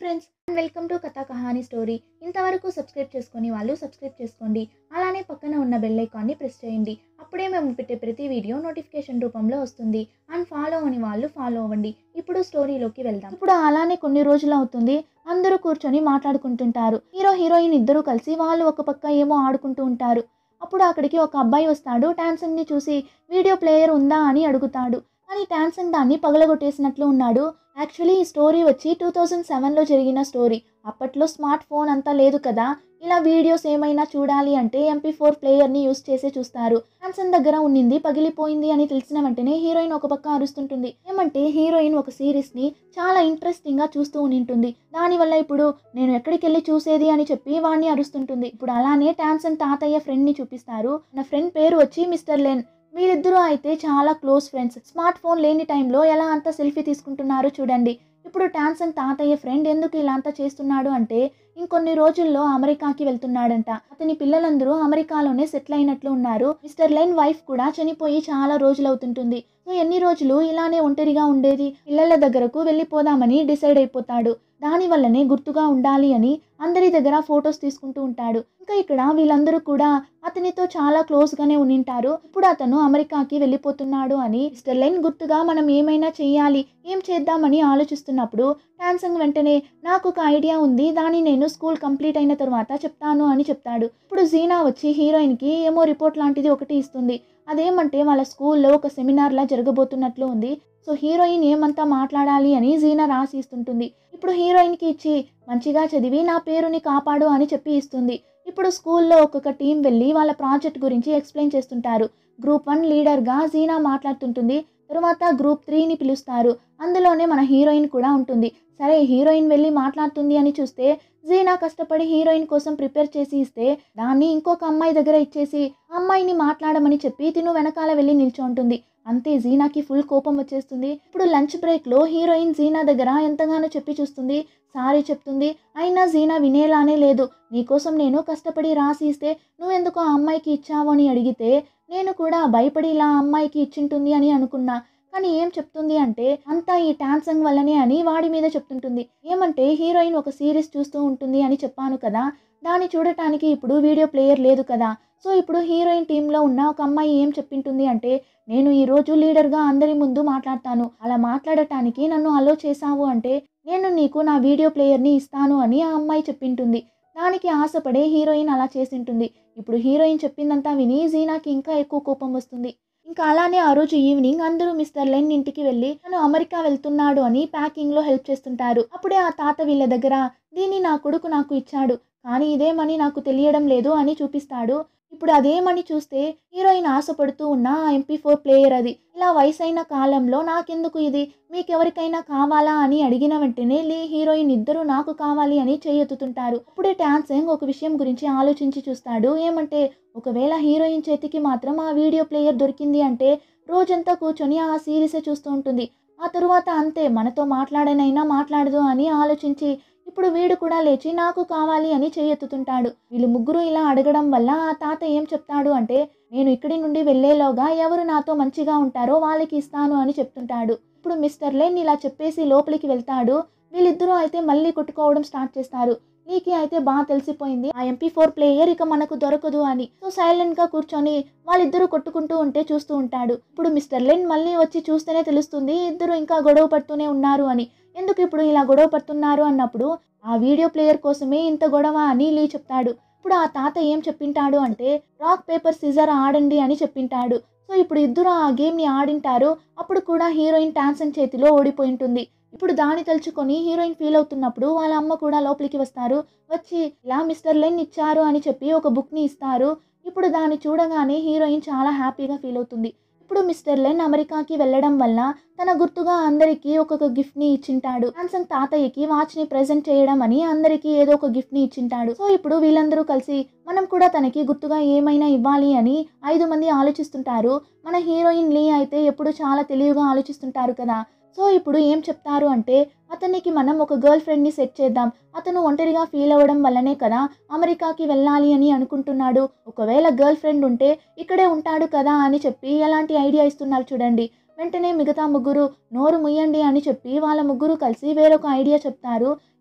friends welcome to కథా కహాని story ఇంతవరకు subscribe చేసుకొని వాళ్ళు సబ్స్క్రైబ్ చేసుకోండి అలానే పక్కన ఉన్న బెల్ ఐకాన్ని ప్రెస్ చేయండి అప్పుడే మేము పెట్టే ప్రతి వీడియో నోటిఫికేషన్ రూపంలో వస్తుంది అండ్ ఫాలో అని వాళ్ళు ఫాలో అవ్వండి ఇప్పుడు స్టోరీలోకి వెళ్దాం ఇప్పుడు అలానే కొన్ని రోజులు అవుతుంది అందరూ కూర్చొని మాట్లాడుకుంటుంటారు హీరో హీరోయిన్ ఇద్దరు కలిసి వాళ్ళు ఒక పక్క ఏమో ఆడుకుంటూ ఉంటారు అప్పుడు అక్కడికి ఒక అబ్బాయి వస్తాడు టాన్సంగ్ని చూసి వీడియో ప్లేయర్ ఉందా అని అడుగుతాడు కానీ టాన్సంగ్ దాన్ని పగలగొట్టేసినట్లు ఉన్నాడు యాక్చువల్లీ ఈ స్టోరీ వచ్చి టూ థౌజండ్ సెవెన్లో జరిగిన స్టోరీ అప్పట్లో స్మార్ట్ ఫోన్ అంతా లేదు కదా ఇలా వీడియోస్ ఏమైనా చూడాలి అంటే ఎంపీ ఫోర్ ప్లేయర్ని యూస్ చేసే చూస్తారు టాన్సన్ దగ్గర ఉన్నింది పగిలిపోయింది అని తెలిసిన వెంటనే హీరోయిన్ ఒక పక్క అరుస్తుంటుంది ఏమంటే హీరోయిన్ ఒక సిరీస్ని చాలా ఇంట్రెస్టింగ్గా చూస్తూ ఉంటుంది దానివల్ల ఇప్పుడు నేను ఎక్కడికి వెళ్ళి చూసేది అని చెప్పి వాడిని అరుస్తుంటుంది ఇప్పుడు అలానే టాన్సన్ తాతయ్య ఫ్రెండ్ని చూపిస్తారు నా ఫ్రెండ్ పేరు వచ్చి మిస్టర్ లెన్ వీరిద్దరూ అయితే చాలా క్లోజ్ ఫ్రెండ్స్ స్మార్ట్ ఫోన్ లేని టైంలో ఎలా అంత సెల్ఫీ తీసుకుంటున్నారో చూడండి ఇప్పుడు టాన్సన్ తాతయ్య ఫ్రెండ్ ఎందుకు ఇలా అంతా చేస్తున్నాడు అంటే ఇంకొన్ని రోజుల్లో అమెరికాకి వెళ్తున్నాడంట అతని పిల్లలందరూ అమెరికాలోనే సెటిల్ అయినట్లు ఉన్నారు మిస్టర్ లైన్ వైఫ్ కూడా చనిపోయి చాలా రోజులు అవుతుంటుంది సో ఎన్ని రోజులు ఇలానే ఒంటరిగా ఉండేది పిల్లల దగ్గరకు వెళ్ళిపోదామని డిసైడ్ అయిపోతాడు దాని వల్లనే గుర్తుగా ఉండాలి అని అందరి దగ్గర ఫొటోస్ తీసుకుంటూ ఉంటాడు ఇంకా ఇక్కడ వీళ్ళందరూ కూడా అతనితో చాలా క్లోజ్గానే ఉనింటారు ఇప్పుడు అతను అమెరికాకి వెళ్ళిపోతున్నాడు అని మిస్టర్ లైన్ గుర్తుగా మనం ఏమైనా చేయాలి ఏం చేద్దామని ఆలోచిస్తున్నప్పుడు టాన్సంగ్ వెంటనే నాకు ఒక ఐడియా ఉంది దాన్ని నేను స్కూల్ కంప్లీట్ అయిన తర్వాత చెప్తాను అని చెప్తాడు ఇప్పుడు జీనా వచ్చి హీరోయిన్కి ఏమో రిపోర్ట్ లాంటిది ఒకటి ఇస్తుంది అదేమంటే వాళ్ళ స్కూల్లో ఒక సెమినార్లా జరగబోతున్నట్లు ఉంది సో హీరోయిన్ ఏమంతా మాట్లాడాలి అని జీనా రాసి ఇస్తుంటుంది ఇప్పుడు హీరోయిన్కి ఇచ్చి మంచిగా చదివి నా పేరుని కాపాడు అని చెప్పి ఇస్తుంది ఇప్పుడు స్కూల్లో ఒక్కొక్క టీం వెళ్ళి వాళ్ళ ప్రాజెక్ట్ గురించి ఎక్స్ప్లెయిన్ చేస్తుంటారు గ్రూప్ వన్ లీడర్గా జీనా మాట్లాడుతుంటుంది తరువాత గ్రూప్ త్రీని పిలుస్తారు అందులోనే మన హీరోయిన్ కూడా ఉంటుంది సరే హీరోయిన్ వెళ్ళి మాట్లాడుతుంది అని చూస్తే జీనా కష్టపడి హీరోయిన్ కోసం ప్రిపేర్ చేసి ఇస్తే దాన్ని ఇంకొక అమ్మాయి దగ్గర ఇచ్చేసి అమ్మాయిని మాట్లాడమని చెప్పి తిను వెనకాల వెళ్ళి నిల్చుంటుంది అంతే జీనాకి ఫుల్ కోపం వచ్చేస్తుంది ఇప్పుడు లంచ్ బ్రేక్లో హీరోయిన్ జీనా దగ్గర ఎంతగానో చెప్పి చూస్తుంది సారీ చెప్తుంది అయినా జీనా వినేలానే లేదు నీకోసం నేను కష్టపడి రాసి ఇస్తే నువ్వెందుకు ఆ అమ్మాయికి ఇచ్చావు అని అడిగితే నేను కూడా భయపడి ఇలా అమ్మాయికి ఇచ్చింటుంది అని అనుకున్నా కానీ ఏం చెప్తుంది అంటే అంతా ఈ టాన్సంగ్ వల్లనే అని వాడి మీద చెప్తుంటుంది ఏమంటే హీరోయిన్ ఒక సిరీస్ చూస్తూ ఉంటుంది అని చెప్పాను కదా దాన్ని చూడటానికి ఇప్పుడు వీడియో ప్లేయర్ లేదు కదా సో ఇప్పుడు హీరోయిన్ టీంలో ఉన్న ఒక అమ్మాయి ఏం చెప్పింటుంది అంటే నేను ఈ రోజు లీడర్గా అందరి ముందు మాట్లాడతాను అలా మాట్లాడటానికి నన్ను అలో చేశావు అంటే నేను నీకు నా వీడియో ప్లేయర్ని ఇస్తాను అని ఆ అమ్మాయి చెప్పింటుంది దానికి ఆశపడే హీరోయిన్ అలా చేసింటుంది ఇప్పుడు హీరోయిన్ చెప్పిందంతా విని జీనాకి ఇంకా ఎక్కువ కోపం వస్తుంది ఇంకా అలానే ఆ రోజు ఈవినింగ్ అందరూ మిస్టర్ లెన్ ఇంటికి వెళ్ళి తను అమెరికా వెళ్తున్నాడు అని ప్యాకింగ్లో హెల్ప్ చేస్తుంటారు అప్పుడే ఆ తాత వీళ్ళ దగ్గర దీన్ని నా కొడుకు నాకు ఇచ్చాడు కానీ ఇదేమని నాకు తెలియడం లేదు అని చూపిస్తాడు ఇప్పుడు అదేమని చూస్తే హీరోయిన్ ఆశపడుతూ ఉన్న ఆ ఎంపీ ఫోర్ ప్లేయర్ అది ఇలా వయసైన కాలంలో నాకెందుకు ఇది మీకెవరికైనా కావాలా అని అడిగిన వెంటనే లీ హీరోయిన్ ఇద్దరు నాకు కావాలి అని చేయెత్తుతుంటారు అప్పుడే టాన్సింగ్ ఒక విషయం గురించి ఆలోచించి చూస్తాడు ఏమంటే ఒకవేళ హీరోయిన్ చేతికి మాత్రం ఆ వీడియో ప్లేయర్ దొరికింది అంటే రోజంతా కూర్చొని ఆ సిరీసే చూస్తూ ఉంటుంది ఆ తరువాత అంతే మనతో మాట్లాడనైనా మాట్లాడదు అని ఆలోచించి ఇప్పుడు వీడు కూడా లేచి నాకు కావాలి అని చేయెత్తుతుంటాడు వీళ్ళు ముగ్గురు ఇలా అడగడం వల్ల ఆ తాత ఏం చెప్తాడు అంటే నేను ఇక్కడి నుండి వెళ్ళేలోగా ఎవరు నాతో మంచిగా ఉంటారో వాళ్ళకి ఇస్తాను అని చెప్తుంటాడు ఇప్పుడు మిస్టర్ లెన్ ఇలా చెప్పేసి లోపలికి వెళ్తాడు వీళ్ళిద్దరూ అయితే మళ్ళీ కొట్టుకోవడం స్టార్ట్ చేస్తారు నీకి అయితే బాగా తెలిసిపోయింది ఆ ఎంపీ ఫోర్ ప్లేయర్ ఇక మనకు దొరకదు అని సో సైలెంట్ గా కూర్చొని వాళ్ళిద్దరూ కొట్టుకుంటూ ఉంటే చూస్తూ ఉంటాడు ఇప్పుడు మిస్టర్ లెన్ మళ్ళీ వచ్చి చూస్తేనే తెలుస్తుంది ఇద్దరు ఇంకా గొడవ పడుతూనే ఉన్నారు అని ఎందుకు ఇప్పుడు ఇలా గొడవ పడుతున్నారు అన్నప్పుడు ఆ వీడియో ప్లేయర్ కోసమే ఇంత గొడవ అని లీ చెప్తాడు ఇప్పుడు ఆ తాత ఏం చెప్పింటాడు అంటే రాక్ పేపర్ సిజర్ ఆడండి అని చెప్పింటాడు సో ఇప్పుడు ఇద్దరు ఆ గేమ్ని ఆడింటారు అప్పుడు కూడా హీరోయిన్ టాన్సన్ చేతిలో ఓడిపోయి ఉంటుంది ఇప్పుడు దాన్ని తలుచుకొని హీరోయిన్ ఫీల్ అవుతున్నప్పుడు వాళ్ళ అమ్మ కూడా లోపలికి వస్తారు వచ్చి ఇలా మిస్టర్ లెన్ ఇచ్చారు అని చెప్పి ఒక బుక్ని ఇస్తారు ఇప్పుడు దాన్ని చూడగానే హీరోయిన్ చాలా హ్యాపీగా ఫీల్ అవుతుంది ఇప్పుడు మిస్టర్ లెన్ అమెరికాకి వెళ్ళడం వల్ల తన గుర్తుగా అందరికీ ఒక్కొక్క గిఫ్ట్ని ఇచ్చింటాడు సామ్సంగ్ తాతయ్యకి వాచ్ని ప్రెజెంట్ చేయడం అని అందరికీ ఏదో ఒక గిఫ్ట్ని ఇచ్చింటాడు సో ఇప్పుడు వీళ్ళందరూ కలిసి మనం కూడా తనకి గుర్తుగా ఏమైనా ఇవ్వాలి అని ఐదు మంది ఆలోచిస్తుంటారు మన హీరోయిన్ లీ అయితే ఎప్పుడు చాలా తెలివిగా ఆలోచిస్తుంటారు కదా సో ఇప్పుడు ఏం చెప్తారు అంటే అతనికి మనం ఒక గర్ల్ ఫ్రెండ్ని సెట్ చేద్దాం అతను ఒంటరిగా ఫీల్ అవ్వడం వల్లనే కదా అమెరికాకి వెళ్ళాలి అని అనుకుంటున్నాడు ఒకవేళ గర్ల్ ఫ్రెండ్ ఉంటే ఇక్కడే ఉంటాడు కదా అని చెప్పి ఎలాంటి ఐడియా ఇస్తున్నారు చూడండి వెంటనే మిగతా ముగ్గురు నోరు ముయ్యండి అని చెప్పి వాళ్ళ ముగ్గురు కలిసి వేరొక ఐడియా చెప్తారు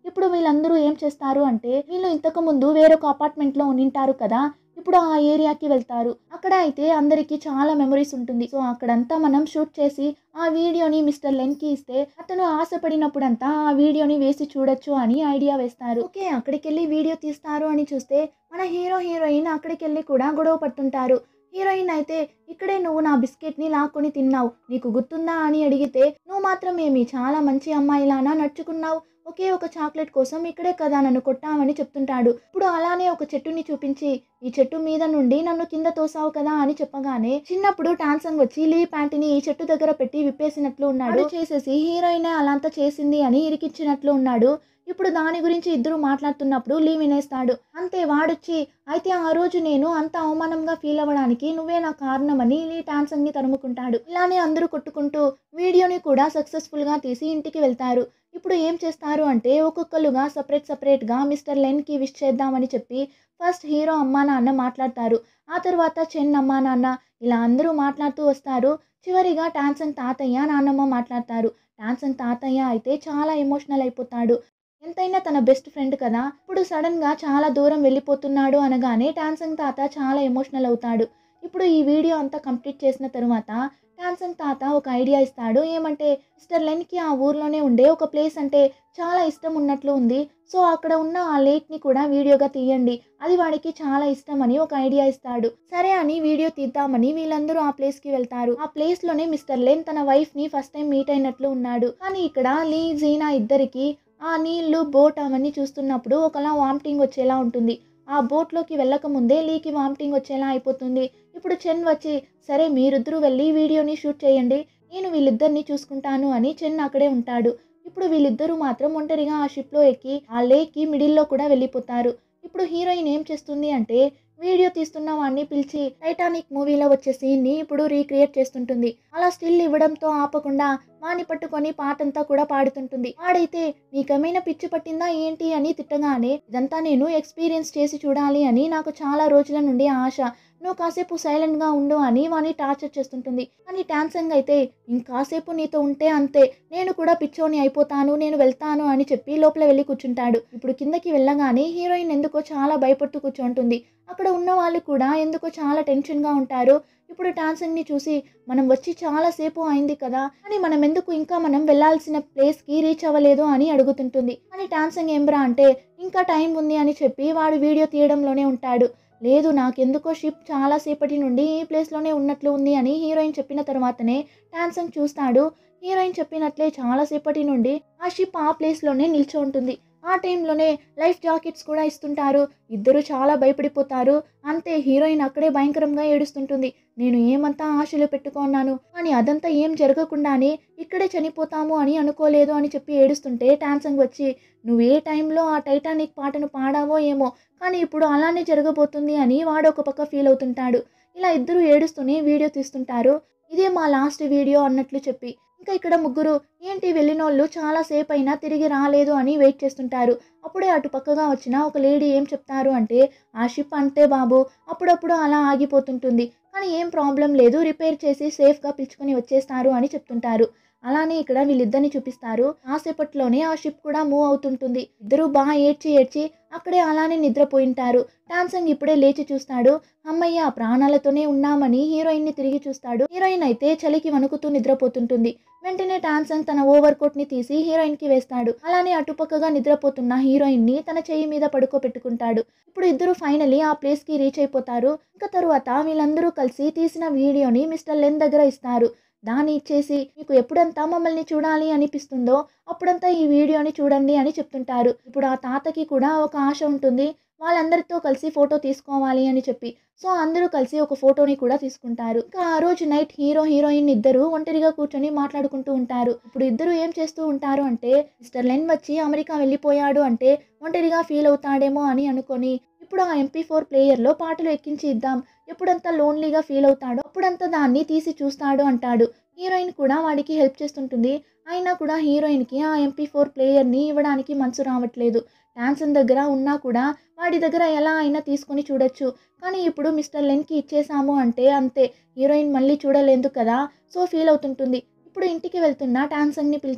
ఇప్పుడు వీళ్ళందరూ ఏం చేస్తారు అంటే వీళ్ళు ఇంతకు ముందు వేరొక అపార్ట్మెంట్లో ఉండింటారు కదా ఇప్పుడు ఆ ఏరియాకి వెళ్తారు అక్కడ అయితే అందరికీ చాలా మెమరీస్ ఉంటుంది సో అక్కడంతా మనం షూట్ చేసి ఆ వీడియోని మిస్టర్ లెన్కి ఇస్తే అతను ఆశపడినప్పుడంతా ఆ వీడియోని వేసి చూడొచ్చు అని ఐడియా వేస్తారు ఓకే అక్కడికి వెళ్ళి వీడియో తీస్తారు అని చూస్తే మన హీరో హీరోయిన్ అక్కడికి వెళ్ళి కూడా గొడవ పడుతుంటారు హీరోయిన్ అయితే ఇక్కడే నువ్వు నా బిస్కెట్ని లాక్కొని తిన్నావు నీకు గుర్తుందా అని అడిగితే నువ్వు మాత్రం ఏమి చాలా మంచి అమ్మాయిలానా నడుచుకున్నావు ఒకే ఒక చాక్లెట్ కోసం ఇక్కడే కదా నన్ను కొట్టామని చెప్తుంటాడు ఇప్పుడు అలానే ఒక చెట్టుని చూపించి ఈ చెట్టు మీద నుండి నన్ను కింద తోసావు కదా అని చెప్పగానే చిన్నప్పుడు టాన్సంగ్ వచ్చి లీ ప్యాంటుని ఈ చెట్టు దగ్గర పెట్టి విప్పేసినట్లు ఉన్నాడు చేసేసి హీరోయిన్ అలాంతా చేసింది అని ఇరికిచ్చినట్లు ఉన్నాడు ఇప్పుడు దాని గురించి ఇద్దరు మాట్లాడుతున్నప్పుడు లీ వినేస్తాడు అంతే వాడొచ్చి అయితే ఆ రోజు నేను అంత అవమానంగా ఫీల్ అవ్వడానికి నువ్వే నా కారణమని లీ టాన్సంగ్ని తరుముకుంటాడు ఇలానే అందరూ కొట్టుకుంటూ వీడియోని కూడా సక్సెస్ఫుల్గా తీసి ఇంటికి వెళ్తారు ఇప్పుడు ఏం చేస్తారు అంటే ఒక్కొక్కరుగా సపరేట్ సపరేట్గా మిస్టర్ లెన్కి విష్ చేద్దామని చెప్పి ఫస్ట్ హీరో అమ్మా నాన్న మాట్లాడతారు ఆ తర్వాత చెన్ అమ్మా నాన్న ఇలా అందరూ మాట్లాడుతూ వస్తారు చివరిగా టాన్సంగ్ తాతయ్య నాన్నమ్మ మాట్లాడతారు టాన్సంగ్ తాతయ్య అయితే చాలా ఎమోషనల్ అయిపోతాడు ఎంతైనా తన బెస్ట్ ఫ్రెండ్ కదా ఇప్పుడు సడన్గా చాలా దూరం వెళ్ళిపోతున్నాడు అనగానే టాన్సంగ్ తాత చాలా ఎమోషనల్ అవుతాడు ఇప్పుడు ఈ వీడియో అంతా కంప్లీట్ చేసిన తరువాత టాన్సంగ్ తాత ఒక ఐడియా ఇస్తాడు ఏమంటే మిస్టర్ లెన్కి ఆ ఊర్లోనే ఉండే ఒక ప్లేస్ అంటే చాలా ఇష్టం ఉన్నట్లు ఉంది సో అక్కడ ఉన్న ఆ లేక్ని కూడా వీడియోగా తీయండి అది వాడికి చాలా ఇష్టం అని ఒక ఐడియా ఇస్తాడు సరే అని వీడియో తీద్దామని వీళ్ళందరూ ఆ ప్లేస్కి వెళ్తారు ఆ ప్లేస్లోనే మిస్టర్ లెన్ తన వైఫ్ని ఫస్ట్ టైం మీట్ అయినట్లు ఉన్నాడు కానీ ఇక్కడ లీ జీనా ఇద్దరికి ఆ నీళ్లు బోట్ అవన్నీ చూస్తున్నప్పుడు ఒకలా వామిటింగ్ వచ్చేలా ఉంటుంది ఆ బోట్లోకి వెళ్ళకముందే లీకి వామిటింగ్ వచ్చేలా అయిపోతుంది ఇప్పుడు చెన్ వచ్చి సరే మీరిద్దరూ వెళ్ళి వీడియోని షూట్ చేయండి నేను వీళ్ళిద్దరిని చూసుకుంటాను అని చెన్ అక్కడే ఉంటాడు ఇప్పుడు వీళ్ళిద్దరూ మాత్రం ఒంటరిగా ఆ షిప్లో ఎక్కి ఆ లేక్కి మిడిల్లో కూడా వెళ్ళిపోతారు ఇప్పుడు హీరోయిన్ ఏం చేస్తుంది అంటే వీడియో తీస్తున్న వాడిని పిలిచి టైటానిక్ మూవీలో వచ్చే సీన్ని ఇప్పుడు రీక్రియేట్ చేస్తుంటుంది అలా స్టిల్ ఇవ్వడంతో ఆపకుండా వాణ్ణి పట్టుకొని పాటంతా కూడా పాడుతుంటుంది వాడైతే నీకేమైనా పిచ్చి పట్టిందా ఏంటి అని తిట్టగానే ఇదంతా నేను ఎక్స్పీరియన్స్ చేసి చూడాలి అని నాకు చాలా రోజుల నుండి ఆశ నువ్వు కాసేపు సైలెంట్గా ఉండు అని వాణ్ణి టార్చర్ చేస్తుంటుంది కానీ టాన్సంగ్ అయితే ఇంకాసేపు నీతో ఉంటే అంతే నేను కూడా పిచ్చోని అయిపోతాను నేను వెళ్తాను అని చెప్పి లోపల వెళ్ళి కూర్చుంటాడు ఇప్పుడు కిందకి వెళ్ళగానే హీరోయిన్ ఎందుకో చాలా భయపడుతూ కూర్చుంటుంది అక్కడ ఉన్న వాళ్ళు కూడా ఎందుకో చాలా టెన్షన్గా ఉంటారు ఇప్పుడు టాన్సంగ్ని చూసి మనం వచ్చి చాలాసేపు అయింది కదా కానీ మనం ఎందుకు ఇంకా మనం వెళ్ళాల్సిన ప్లేస్కి రీచ్ అవ్వలేదు అని అడుగుతుంటుంది కానీ టాన్సంగ్ ఏంబ్రా అంటే ఇంకా టైం ఉంది అని చెప్పి వాడు వీడియో తీయడంలోనే ఉంటాడు లేదు నాకెందుకో షిప్ చాలాసేపటి నుండి ఈ ప్లేస్లోనే ఉన్నట్లు ఉంది అని హీరోయిన్ చెప్పిన తర్వాతనే టాన్సంగ్ చూస్తాడు హీరోయిన్ చెప్పినట్లే చాలాసేపటి నుండి ఆ షిప్ ఆ ప్లేస్లోనే నిల్చో ఉంటుంది ఆ టైంలోనే లైఫ్ జాకెట్స్ కూడా ఇస్తుంటారు ఇద్దరు చాలా భయపడిపోతారు అంతే హీరోయిన్ అక్కడే భయంకరంగా ఏడుస్తుంటుంది నేను ఏమంతా ఆశలు పెట్టుకున్నాను కానీ అదంతా ఏం జరగకుండానే ఇక్కడే చనిపోతాము అని అనుకోలేదు అని చెప్పి ఏడుస్తుంటే టాన్సంగ్ వచ్చి నువ్వు ఏ టైంలో ఆ టైటానిక్ పాటను పాడావో ఏమో కానీ ఇప్పుడు అలానే జరగబోతుంది అని వాడు ఒక పక్క ఫీల్ అవుతుంటాడు ఇలా ఇద్దరు ఏడుస్తూనే వీడియో తీస్తుంటారు ఇదే మా లాస్ట్ వీడియో అన్నట్లు చెప్పి ఇంకా ఇక్కడ ముగ్గురు ఏంటి వెళ్ళినోళ్ళు చాలా సేపు అయినా తిరిగి రాలేదు అని వెయిట్ చేస్తుంటారు అప్పుడే అటు పక్కగా వచ్చిన ఒక లేడీ ఏం చెప్తారు అంటే ఆ షిప్ అంతే బాబు అప్పుడప్పుడు అలా ఆగిపోతుంటుంది కానీ ఏం ప్రాబ్లం లేదు రిపేర్ చేసి సేఫ్గా పిలుచుకొని వచ్చేస్తారు అని చెప్తుంటారు అలానే ఇక్కడ వీళ్ళిద్దరిని చూపిస్తారు కాసేపట్లోనే ఆ షిప్ కూడా మూవ్ అవుతుంటుంది ఇద్దరు బాగా ఏడ్చి ఏడ్చి అక్కడే అలానే నిద్రపోయింటారు టాన్సంగ్ ఇప్పుడే లేచి చూస్తాడు అమ్మయ్య ప్రాణాలతోనే ఉన్నామని హీరోయిన్ని తిరిగి చూస్తాడు హీరోయిన్ అయితే చలికి వణుకుతూ నిద్రపోతుంటుంది వెంటనే టాన్సంగ్ తన ఓవర్ కోట్ ని తీసి హీరోయిన్ కి వేస్తాడు అలానే అటుపక్కగా నిద్రపోతున్న హీరోయిన్ ని తన చెయ్యి మీద పడుకోబెట్టుకుంటాడు ఇప్పుడు ఇద్దరు ఫైనలీ ఆ ప్లేస్ కి రీచ్ అయిపోతారు ఇంకా తరువాత వీళ్ళందరూ కలిసి తీసిన వీడియోని మిస్టర్ లెన్ దగ్గర ఇస్తారు దాన్ని ఇచ్చేసి మీకు ఎప్పుడంతా మమ్మల్ని చూడాలి అనిపిస్తుందో అప్పుడంతా ఈ వీడియోని చూడండి అని చెప్తుంటారు ఇప్పుడు ఆ తాతకి కూడా ఒక ఆశ ఉంటుంది వాళ్ళందరితో కలిసి ఫోటో తీసుకోవాలి అని చెప్పి సో అందరూ కలిసి ఒక ఫోటోని కూడా తీసుకుంటారు ఇంకా ఆ రోజు నైట్ హీరో హీరోయిన్ ఇద్దరు ఒంటరిగా కూర్చొని మాట్లాడుకుంటూ ఉంటారు ఇప్పుడు ఇద్దరు ఏం చేస్తూ ఉంటారు అంటే మిస్టర్ లెన్ వచ్చి అమెరికా వెళ్ళిపోయాడు అంటే ఒంటరిగా ఫీల్ అవుతాడేమో అని అనుకొని ఇప్పుడు ఆ ఎంపీ ఫోర్ ప్లేయర్లో పాటలు ఎక్కించి ఇద్దాం ఎప్పుడంతా లోన్లీగా ఫీల్ అవుతాడో అప్పుడంతా దాన్ని తీసి చూస్తాడు అంటాడు హీరోయిన్ కూడా వాడికి హెల్ప్ చేస్తుంటుంది అయినా కూడా హీరోయిన్కి ఆ ఎంపీ ఫోర్ ప్లేయర్ని ఇవ్వడానికి మనసు రావట్లేదు డాన్సన్ దగ్గర ఉన్నా కూడా వాడి దగ్గర ఎలా అయినా తీసుకొని చూడొచ్చు కానీ ఇప్పుడు మిస్టర్ లెన్కి ఇచ్చేసాము అంటే అంతే హీరోయిన్ మళ్ళీ చూడలేదు కదా సో ఫీల్ అవుతుంటుంది ఇప్పుడు ఇంటికి వెళ్తున్న టాన్సంగ్ని పిలిచి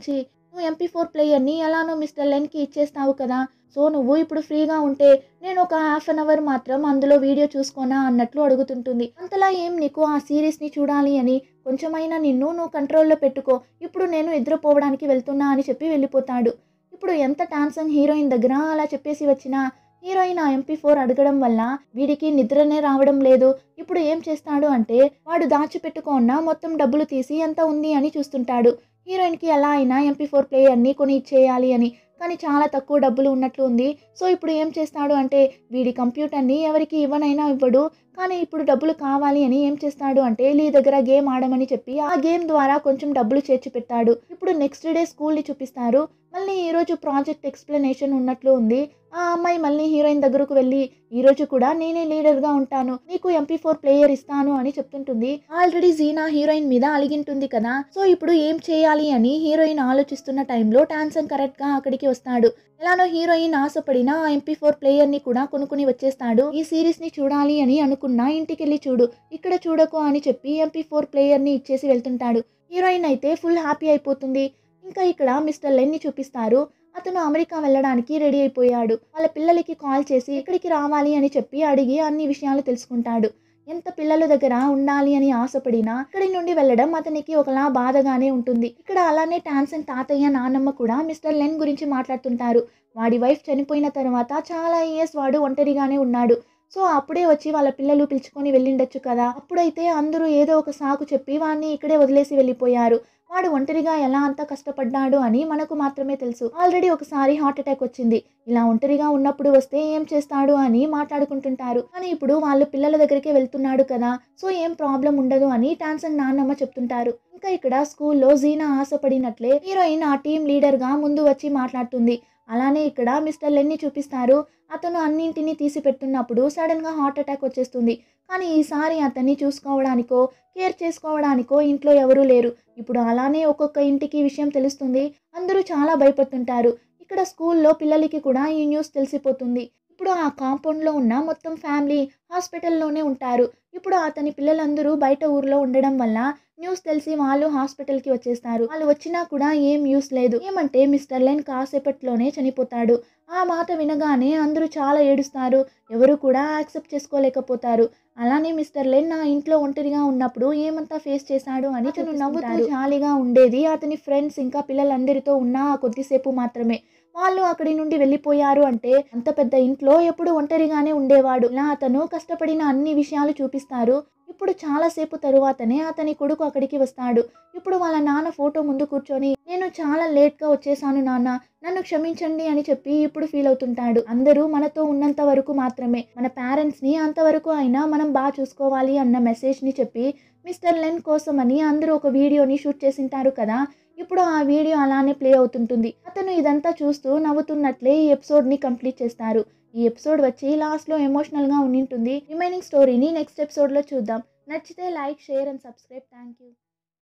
నువ్వు ఎంపీ ఫోర్ ప్లేయర్ని ఎలానో మిస్టర్ లెన్కి ఇచ్చేస్తావు కదా సో నువ్వు ఇప్పుడు ఫ్రీగా ఉంటే నేను ఒక హాఫ్ అన్ అవర్ మాత్రం అందులో వీడియో చూసుకోనా అన్నట్లు అడుగుతుంటుంది అంతలా ఏం నీకు ఆ సిరీస్ని చూడాలి అని కొంచెమైనా నిన్ను నువ్వు కంట్రోల్లో పెట్టుకో ఇప్పుడు నేను నిద్రపోవడానికి వెళ్తున్నా అని చెప్పి వెళ్ళిపోతాడు ఇప్పుడు ఎంత టాన్సంగ్ హీరోయిన్ దగ్గర అలా చెప్పేసి వచ్చినా హీరోయిన్ ఆ ఎంపీ ఫోర్ అడగడం వల్ల వీడికి నిద్రనే రావడం లేదు ఇప్పుడు ఏం చేస్తాడు అంటే వాడు దాచిపెట్టుకున్న మొత్తం డబ్బులు తీసి ఎంత ఉంది అని చూస్తుంటాడు హీరోయిన్కి ఎలా అయినా ఎంపీ ఫోర్ ప్లేయర్ని కొని ఇచ్చేయాలి అని కానీ చాలా తక్కువ డబ్బులు ఉన్నట్లు ఉంది సో ఇప్పుడు ఏం చేస్తాడు అంటే వీడి కంప్యూటర్ని ఎవరికి ఇవ్వనైనా ఇవ్వడు కానీ ఇప్పుడు డబ్బులు కావాలి అని ఏం చేస్తాడు అంటే లీ దగ్గర గేమ్ ఆడమని చెప్పి ఆ గేమ్ ద్వారా కొంచెం డబ్బులు చేర్చి పెట్టాడు ఇప్పుడు నెక్స్ట్ డే స్కూల్ని చూపిస్తారు మళ్ళీ ఈరోజు ప్రాజెక్ట్ ఎక్స్ప్లెనేషన్ ఉన్నట్లు ఉంది ఆ అమ్మాయి మళ్ళీ హీరోయిన్ దగ్గరకు వెళ్ళి ఈరోజు కూడా నేనే లీడర్గా ఉంటాను నీకు ఎంపీ ఫోర్ ప్లేయర్ ఇస్తాను అని చెప్తుంటుంది ఆల్రెడీ జీనా హీరోయిన్ మీద అలిగింటుంది కదా సో ఇప్పుడు ఏం చేయాలి అని హీరోయిన్ ఆలోచిస్తున్న టైంలో టాన్సన్ కరెక్ట్గా అక్కడికి వస్తాడు ఎలానో హీరోయిన్ ఆశపడిన ఆ ఎంపీ ఫోర్ ప్లేయర్ని కూడా కొనుక్కుని వచ్చేస్తాడు ఈ సిరీస్ని చూడాలి అని అనుకున్నా ఇంటికెళ్ళి చూడు ఇక్కడ చూడకు అని చెప్పి ఎంపీ ఫోర్ ప్లేయర్ని ఇచ్చేసి వెళ్తుంటాడు హీరోయిన్ అయితే ఫుల్ హ్యాపీ అయిపోతుంది ఇంకా ఇక్కడ మిస్టర్ లెన్ని చూపిస్తారు అతను అమెరికా వెళ్ళడానికి రెడీ అయిపోయాడు వాళ్ళ పిల్లలకి కాల్ చేసి ఇక్కడికి రావాలి అని చెప్పి అడిగి అన్ని విషయాలు తెలుసుకుంటాడు ఎంత పిల్లల దగ్గర ఉండాలి అని ఆశపడినా ఇక్కడి నుండి వెళ్ళడం అతనికి ఒకలా బాధగానే ఉంటుంది ఇక్కడ అలానే టాన్సన్ తాతయ్య నాన్నమ్మ కూడా మిస్టర్ లెన్ గురించి మాట్లాడుతుంటారు వాడి వైఫ్ చనిపోయిన తర్వాత చాలా ఇయర్స్ వాడు ఒంటరిగానే ఉన్నాడు సో అప్పుడే వచ్చి వాళ్ళ పిల్లలు పిలుచుకొని వెళ్ళిండొచ్చు కదా అప్పుడైతే అందరూ ఏదో ఒక సాకు చెప్పి వాడిని ఇక్కడే వదిలేసి వెళ్ళిపోయారు వాడు ఒంటరిగా ఎలా అంత కష్టపడ్డాడు అని మనకు మాత్రమే తెలుసు ఆల్రెడీ ఒకసారి హార్ట్ అటాక్ వచ్చింది ఇలా ఒంటరిగా ఉన్నప్పుడు వస్తే ఏం చేస్తాడు అని మాట్లాడుకుంటుంటారు కానీ ఇప్పుడు వాళ్ళు పిల్లల దగ్గరికి వెళ్తున్నాడు కదా సో ఏం ప్రాబ్లం ఉండదు అని టాన్సంగ్ నాన్నమ్మ చెప్తుంటారు ఇంకా ఇక్కడ స్కూల్లో జీనా ఆశపడినట్లే హీరోయిన్ ఆ టీం లీడర్గా ముందు వచ్చి మాట్లాడుతుంది అలానే ఇక్కడ మిస్టర్ లెన్ని చూపిస్తారు అతను అన్నింటినీ తీసి పెడుతున్నప్పుడు సడన్గా హార్ట్ అటాక్ వచ్చేస్తుంది కానీ ఈసారి అతన్ని చూసుకోవడానికో కేర్ చేసుకోవడానికో ఇంట్లో ఎవరూ లేరు ఇప్పుడు అలానే ఒక్కొక్క ఇంటికి విషయం తెలుస్తుంది అందరూ చాలా భయపడుతుంటారు ఇక్కడ స్కూల్లో పిల్లలకి కూడా ఈ న్యూస్ తెలిసిపోతుంది ఇప్పుడు ఆ కాంపౌండ్లో ఉన్న మొత్తం ఫ్యామిలీ హాస్పిటల్లోనే ఉంటారు ఇప్పుడు అతని పిల్లలందరూ బయట ఊర్లో ఉండడం వల్ల న్యూస్ తెలిసి వాళ్ళు హాస్పిటల్కి వచ్చేస్తారు వాళ్ళు వచ్చినా కూడా ఏం యూస్ లేదు ఏమంటే మిస్టర్ లెన్ కాసేపట్లోనే చనిపోతాడు ఆ మాట వినగానే అందరూ చాలా ఏడుస్తారు ఎవరు కూడా యాక్సెప్ట్ చేసుకోలేకపోతారు అలానే మిస్టర్ లెన్ నా ఇంట్లో ఒంటరిగా ఉన్నప్పుడు ఏమంతా ఫేస్ చేశాడు అని అతను నవ్వుతూ జాలీగా ఉండేది అతని ఫ్రెండ్స్ ఇంకా పిల్లలందరితో ఉన్న ఆ కొద్దిసేపు మాత్రమే వాళ్ళు అక్కడి నుండి వెళ్ళిపోయారు అంటే అంత పెద్ద ఇంట్లో ఎప్పుడు ఒంటరిగానే ఉండేవాడు ఇలా అతను కష్టపడిన అన్ని విషయాలు చూపిస్తారు ఇప్పుడు చాలాసేపు తరువాతనే అతని కొడుకు అక్కడికి వస్తాడు ఇప్పుడు వాళ్ళ నాన్న ఫోటో ముందు కూర్చొని నేను చాలా లేట్గా వచ్చేసాను నాన్న నన్ను క్షమించండి అని చెప్పి ఇప్పుడు ఫీల్ అవుతుంటాడు అందరూ మనతో ఉన్నంత వరకు మాత్రమే మన పేరెంట్స్ని అంతవరకు అయినా మనం బాగా చూసుకోవాలి అన్న మెసేజ్ని చెప్పి మిస్టర్ లెన్ కోసమని అందరూ ఒక వీడియోని షూట్ చేసింటారు కదా ఇప్పుడు ఆ వీడియో అలానే ప్లే అవుతుంటుంది అతను ఇదంతా చూస్తూ నవ్వుతున్నట్లే ఈ ఎపిసోడ్ని కంప్లీట్ చేస్తారు ఈ ఎపిసోడ్ వచ్చి లాస్ట్లో ఎమోషనల్గా ఉండింటుంది రిమైనింగ్ స్టోరీని నెక్స్ట్ ఎపిసోడ్లో చూద్దాం నచ్చితే like share and subscribe thank you